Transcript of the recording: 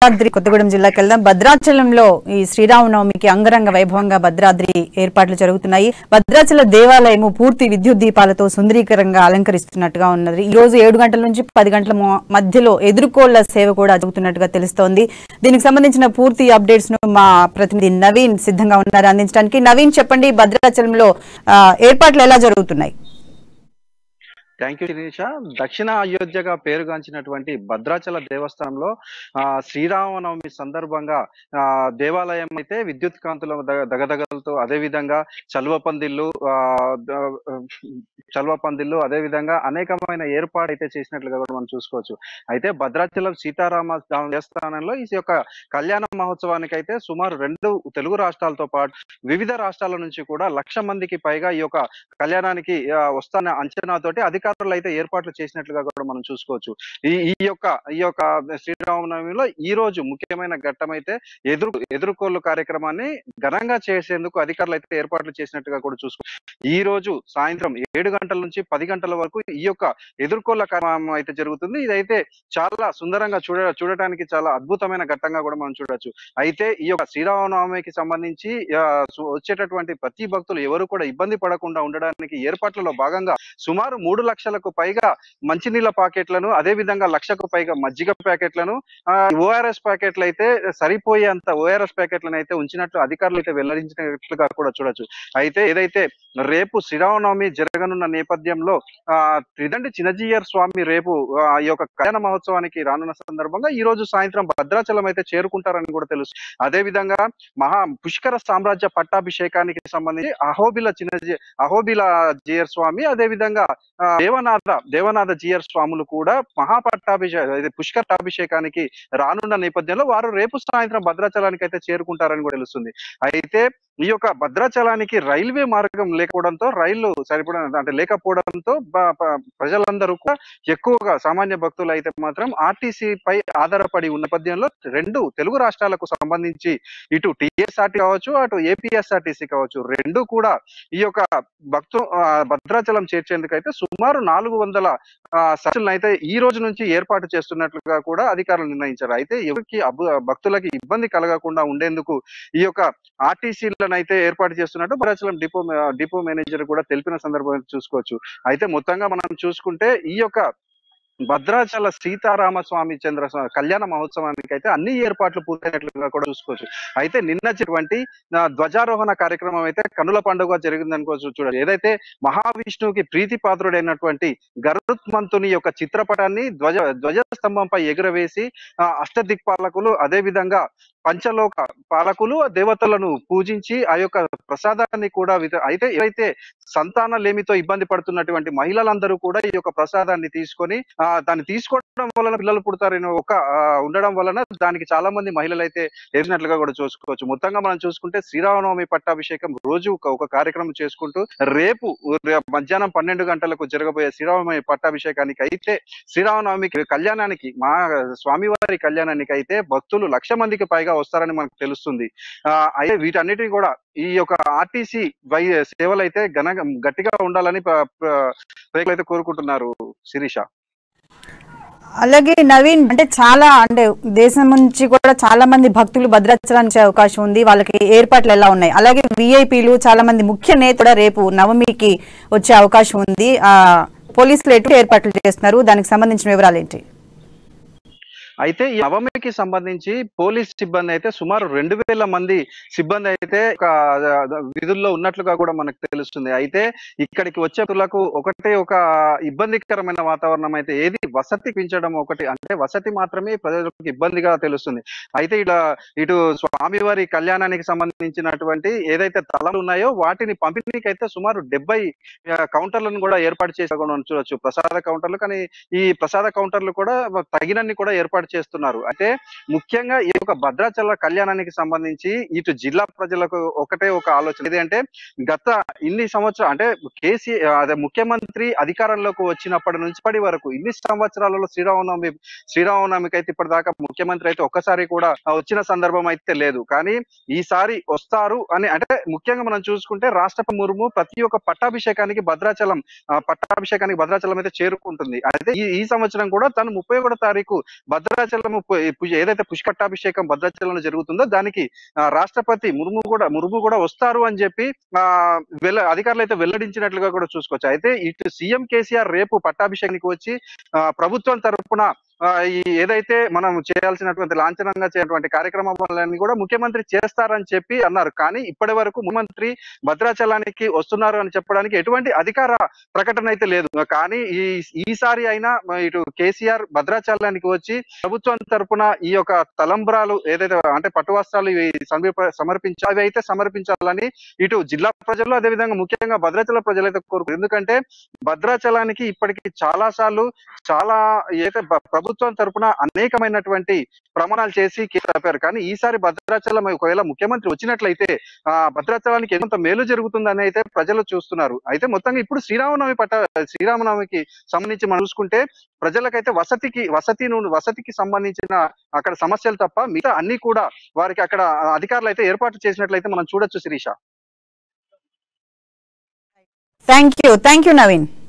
భద్రాద్రి కొత్తగూడెం జిల్లాకి వెళ్దాం భద్రాచలంలో ఈ శ్రీరామనవమికి అంగరంగ వైభవంగా భద్రాద్రి ఏర్పాట్లు జరుగుతున్నాయి భద్రాచల దేవాలయము పూర్తి విద్యుత్ దీపాలతో సుందరీకరంగా అలంకరిస్తున్నట్టుగా ఉన్నది ఈ రోజు ఏడు గంటల నుంచి పది గంటల మొ- మధ్యలో ఎదుర్కోళ్ల సేవ కూడా జరుగుతున్నట్టుగా తెలుస్తోంది దీనికి సంబంధించిన పూర్తి అప్డేట్స్ ను మా ప్రతినిధి నవీన్ సిద్ధంగా ఉన్నారు అందించడానికి నవీన్ చెప్పండి భద్రాచలంలో ఆ, ఏర్పాట్లు ఎలా జరుగుతున్నాయి థ్యాంక్ యూ శిరీష దక్షిణ అయోధ్యగా పేరుగాంచినటువంటి భద్రాచల దేవస్థానంలో ఆ శ్రీరామనవమి సందర్భంగా ఆ దేవాలయం అయితే విద్యుత్ కాంతుల దగ- దగదగలతో అదే విధంగా చలువ పందిళ్ళు ఆ ద- చలువ పందిళ్ళు అదే విధంగా అనేకమైన ఏర్పాటు అయితే చేసినట్లుగా కూడా మనం చూసుకోవచ్చు అయితే భద్రాచలం సీతారామ దేవస్థానంలో ఈ యొక్క కళ్యాణ మహోత్సవానికి అయితే సుమారు రెండు తెలుగు రాష్ట్రాలతో పాటు వివిధ రాష్ట్రాల నుంచి కూడా లక్ష మందికి పైగా ఈ యొక్క కళ్యాణానికి ఆ, వస్తున్న అంచనాతోటి అధికారులు అయితే ఏర్పాట్లు చేసినట్లుగా కూడా మనం చూసుకోవచ్చు ఈ ఈ యొక్క ఈ యొక్క శ్రీరామనవమిలో ఈ రోజు ముఖ్యమైన ఘట్టం అయితే ఎదురు ఎదుర్కోలు కార్యక్రమాన్ని ఘనంగా చేసేందుకు అధికారులు అయితే ఏర్పాట్లు చేసినట్టుగా కూడా చూసుకో ఈ రోజు సాయంత్రం ఏడు గంటల నుంచి పది గంటల వరకు ఈ యొక్క ఎదుర్కోల కార్యక్రమం అయితే జరుగుతుంది ఇదైతే చాలా సుందరంగా చూడ చూడటానికి చాలా అద్భుతమైన ఘట్టంగా కూడా మనం చూడొచ్చు అయితే ఈ యొక్క శ్రీరామనవమికి సంబంధించి ఆ, సు- వచ్చేటటువంటి ప్రతి భక్తులు ఎవరు కూడా ఇబ్బంది పడకుండా ఉండడానికి ఏర్పాట్లలో భాగంగా సుమారు మూడు లక్షలకు పైగా మంచినీళ్ళ ప్యాకెట్లను అదే విధంగా లక్షకు పైగా మజ్జిగ ప్యాకెట్లను ఓఆర్ఎస్ ప్యాకెట్లు అయితే సరిపోయేంత ఓఆర్ఎస్ ప్యాకెట్లను అయితే ఉంచినట్లు అధికారులు అయితే వెల్లడించినట్లుగా కూడా చూడొచ్చు అయితే ఏదైతే రేపు శ్రీరామనవమి జరగనున్న నేపథ్యంలో ఆ త్రిదండి చిన్నజీయర్ స్వామి రేపు ఆ ఈ యొక్క కళ్యాణ మహోత్సవానికి రానున్న సందర్భంగా ఈ రోజు సాయంత్రం భద్రాచలం అయితే చేరుకుంటారని కూడా తెలుసు అదే విధంగా మహా పుష్కర సామ్రాజ్య పట్టాభిషేకానికి సంబంధించి అహోబిల చిన్నజీ అహోబిల జియర్ స్వామి అదే విధంగా ఆ, దేవనాథ దేవనాథ జియర్ స్వాములు కూడా మహాపట్టాభిషేక ఇది పుష్కరాభిషేకానికి రానున్న నేపథ్యంలో వారు రేపు సాయంత్రం భద్రాచలానికి అయితే చేరుకుంటారని కూడా తెలుస్తుంది అయితే ఈ యొక్క భద్రాచలానికి రైల్వే మార్గం లేకపోవడంతో రైళ్లు సరిపడ అంటే లేకపోవడంతో బ- ప- ప్రజలందరూ కూడా ఎక్కువగా సామాన్య భక్తులు అయితే మాత్రం ఆర్టీసీ పై ఆధారపడి ఉన్న నేపథ్యంలో రెండు తెలుగు రాష్ట్రాలకు సంబంధించి ఇటు టిఎస్ఆర్టీ కావచ్చు అటు ఏపీఎస్ఆర్టీసీ కావచ్చు రెండు కూడా ఈ యొక్క భక్తు ఆ, భద్రాచలం చేర్చేందుకు అయితే సుమారు నాలుగు వందల సర్చులను అయితే ఈ రోజు నుంచి ఏర్పాటు చేస్తున్నట్లుగా కూడా అధికారులు నిర్ణయించారు అయితే ఎవరికి అబ్బు- భక్తులకి ఇబ్బంది కలగకుండా ఉండేందుకు ఈ యొక్క ఆర్టీసీలను అయితే ఏర్పాటు చేస్తున్నట్టు భద్రాచలం డిపో డిపో మేనేజర్ కూడా తెలిపిన సందర్భం చూసుకోవచ్చు అయితే మొత్తంగా మనం చూసుకుంటే ఈ యొక్క భద్రాచల సీతారామ స్వామి చంద్ర స్వా- కళ్యాణ మహోత్సవానికి అయితే అన్ని ఏర్పాట్లు పూర్తయినట్లుగా కూడా చూసుకోవచ్చు అయితే నిన్నటువంటి ఆ, ధ్వజారోహణ కార్యక్రమం అయితే కనుల పండుగ జరిగిందనుకోవచ్చు చూడండి ఏదైతే మహావిష్ణువుకి ప్రీతి పాత్రుడైనటువంటి గరుత్మంతుని యొక్క చిత్రపటాన్ని ధ్వజ ధ్వజ స్తంభంపై ఎగురవేసి ఆ, అష్టదిక్పాలకులు అదే విధంగా పంచలోక పాలకులు ఆ దేవతలను పూజించి ఆ యొక్క ప్రసాదాన్ని కూడా విత- అయితే ఏవైతే సంతాన లేమితో ఇబ్బంది పడుతున్నటువంటి మహిళలందరూ కూడా ఈ యొక్క ప్రసాదాన్ని తీసుకొని ఆ దాన్ని తీసుకోవడం వలన పిల్లలు పుడతారని ఒక ఆ, ఉండడం వలన దానికి చాలా మంది మహిళలు అయితే ఎదిగినట్లుగా కూడా చూసుకోవచ్చు మొత్తంగా మనం చూసుకుంటే శ్రీరామనవమి పట్టాభిషేకం రోజు ఒక- ఒక కార్యక్రమం చేసుకుంటూ రేపు రే- మధ్యాహ్నం పన్నెండు గంటలకు జరగబోయే శ్రీరామనవమి పట్టాభిషేకానికి అయితే శ్రీరామనవమికి కళ్యాణానికి మా స్వామివారి కళ్యాణానికి అయితే భక్తులు లక్ష మందికి పైగా వస్తారని మనకు తెలుస్తుంది ఆ అయితే వీటన్నిటిని కూడా ఈ యొక్క ఆర్టీసీ వై సేవలు అయితే ఘన గట్టిగా ఉండాలని ప్ర- ప్ర- ప్రజలు అయితే కోరుకుంటున్నారు శిరీష అలాగే నవీన్ అంటే చాలా అంటే దేశం నుంచి కూడా చాలా మంది భక్తులు భద్రాచలానికి వచ్చే అవకాశం ఉంది వాళ్ళకి ఏర్పాట్లు ఎలా ఉన్నాయి అలాగే విఐపీలు చాలా మంది ముఖ్య నేత కూడా రేపు నవమికి వచ్చే అవకాశం ఉంది ఆ పోలీసులు ఎటు ఏర్పాట్లు చేస్తున్నారు దానికి సంబంధించిన వివరాలు ఏంటి అయితే ఈ నవమికి సంబంధించి పోలీస్ సిబ్బంది అయితే సుమారు రెండు వేల మంది సిబ్బంది అయితే ఒక విధుల్లో ఉన్నట్లుగా కూడా మనకు తెలుస్తుంది అయితే ఇక్కడికి వచ్చే భక్తులకు ఒకటే ఒక ఇబ్బందికరమైన వాతావరణం అయితే ఏది వసతి పెంచడం ఒకటి అంటే వసతి మాత్రమే ప్రజలకు ఇబ్బందిగా తెలుస్తుంది అయితే ఇలా ఇటు స్వామివారి కళ్యాణానికి సంబంధించినటువంటి ఏదైతే తలలు ఉన్నాయో వాటిని పంపిణీకి అయితే సుమారు డెబ్బై కౌంటర్లను కూడా ఏర్పాటు చేసి కూడా మనం చూడొచ్చు ప్రసాద కౌంటర్లు కానీ ఈ ప్రసాద కౌంటర్లు కూడా తగినన్ని కూడా ఏర్పాటు చేస్తున్నారు అయితే ముఖ్యంగా ఈ యొక్క భద్రాచల కళ్యాణానికి సంబంధించి ఇటు జిల్లా ప్రజలకు ఒకటే ఒక ఆలోచన ఏంటంటే గత ఇన్ని సంవత్సరాలు అంటే కేసీ అదే ముఖ్యమంత్రి అధికారంలోకి వచ్చినప్పటి నుంచి ఇప్పటి వరకు ఇన్ని సంవత్సరాలలో శ్రీరామనవమి శ్రీరామనవమికి అయితే ఇప్పటిదాకా ముఖ్యమంత్రి అయితే ఒక్కసారి కూడా వచ్చిన సందర్భం అయితే లేదు కానీ ఈసారి వస్తారు అని అంటే ముఖ్యంగా మనం చూసుకుంటే రాష్ట్రపతి ముర్ము ప్రతి ఒక్క పట్టాభిషేకానికి భద్రాచలం ఆ, పట్టాభిషేకానికి భద్రాచలం అయితే చేరుకుంటుంది అయితే ఈ ఈ సంవత్సరం కూడా తను ముప్పై ఒకటో తారీఖు భద్రా భద్రాచలము పు- పు- ఏదైతే పుష్పట్టాభిషేకం భద్రాచలంలో జరుగుతుందో దానికి ఆ, రాష్ట్రపతి ముర్ము కూడా ముర్ము కూడా వస్తారు అని చెప్పి ఆ వెల్ల అధికారులు అయితే వెల్లడించినట్లుగా కూడా చూసుకోవచ్చు అయితే ఇటు సీఎం కేసీఆర్ రేపు పట్టాభిషేకానికి వచ్చి ఆ, ప్రభుత్వం తరపున ఆ, ఈ ఏదైతే మనం చేయాల్సినటువంటి లాంఛనంగా చేయటువంటి కార్యక్రమాలన్నీ కూడా ముఖ్యమంత్రి చేస్తారని చెప్పి అన్నారు కానీ ఇప్పటి వరకు ముఖ్యమంత్రి భద్రాచలానికి వస్తున్నారు అని చెప్పడానికి ఎటువంటి అధికార ప్రకటన అయితే లేదు కానీ ఈ ఈసారి అయినా మ- ఇటు కేసీఆర్ భద్రాచలానికి వచ్చి ప్రభుత్వం తరపున ఈ యొక్క తలంబ్రాలు ఏదైతే అంటే పట్టు వస్త్రాలు ఇవి సమర్ప- సమర్పించాలి అవి అయితే సమర్పించాలని ఇటు జిల్లా ప్రజలు అదేవిధంగా ముఖ్యంగా భద్రాచల ప్రజలైతే కోరుకు ఎందుకంటే భద్రాచలానికి ఇప్పటికి చాలా సార్లు చాలా ఏదైతే బ- ప్రభుత్వం తరపున అనేకమైనటువంటి ప్రమాణాలు చేసి కేసు ఆపారు కానీ ఈసారి భద్రాచలం ఒకవేళ ముఖ్యమంత్రి వచ్చినట్లయితే ఆ భద్రాచలానికి ఎంత మేలు జరుగుతుందని అయితే ప్రజలు చూస్తున్నారు అయితే మొత్తంగా ఇప్పుడు శ్రీరామనవమి పట్ట శ్రీరామనవమికి సంబంధించి మనం చూసుకుంటే ప్రజలకైతే వసతికి వసతి నుండి వసతికి సంబంధించిన అక్కడ సమస్యలు తప్ప మిగతా అన్ని కూడా వారికి అక్కడ అధికారులు అయితే ఏర్పాటు చేసినట్లయితే మనం చూడొచ్చు Sirisha thank you thank you Naveen